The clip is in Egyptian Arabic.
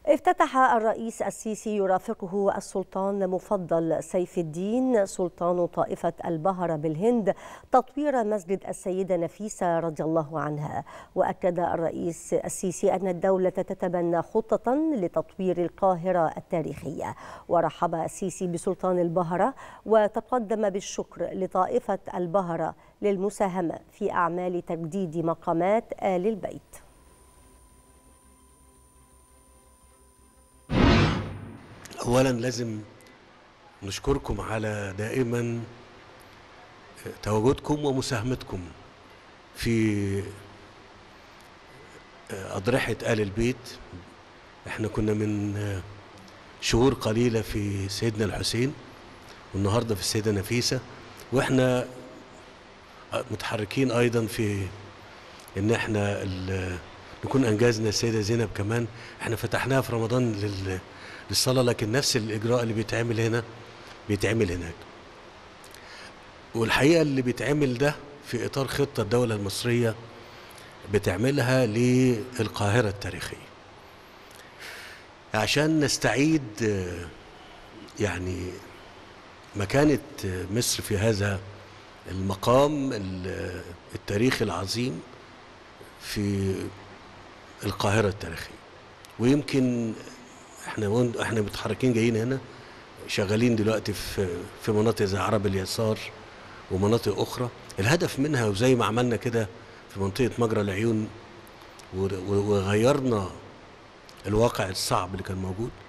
افتتح الرئيس السيسي يرافقه السلطان مفضل سيف الدين سلطان طائفة البهرة بالهند تطوير مسجد السيدة نفيسة رضي الله عنها وأكد الرئيس السيسي أن الدولة تتبنى خطة لتطوير القاهرة التاريخية ورحب السيسي بسلطان البهرة وتقدم بالشكر لطائفة البهرة للمساهمة في أعمال تجديد مقامات آل البيت اولا لازم نشكركم على دائما تواجدكم ومساهمتكم في أضرحة آل البيت احنا كنا من شهور قليلة في سيدنا الحسين والنهاردة في السيدة نفيسة واحنا متحركين أيضا في ان احنا نكون انجزنا السيدة زينب كمان احنا فتحناها في رمضان لل للصلاة لكن نفس الإجراء اللي بيتعمل هنا بيتعمل هناك والحقيقة اللي بيتعمل ده في إطار خطة الدولة المصرية بتعملها للقاهرة التاريخية عشان نستعيد يعني مكانة مصر في هذا المقام التاريخي العظيم في القاهرة التاريخية ويمكن احنا احنا متحركين جايين هنا شغالين دلوقتي في في مناطق زي عرب اليسار ومناطق اخرى الهدف منها وزي ما عملنا كده في منطقه مجرى العيون وغيرنا الواقع الصعب اللي كان موجود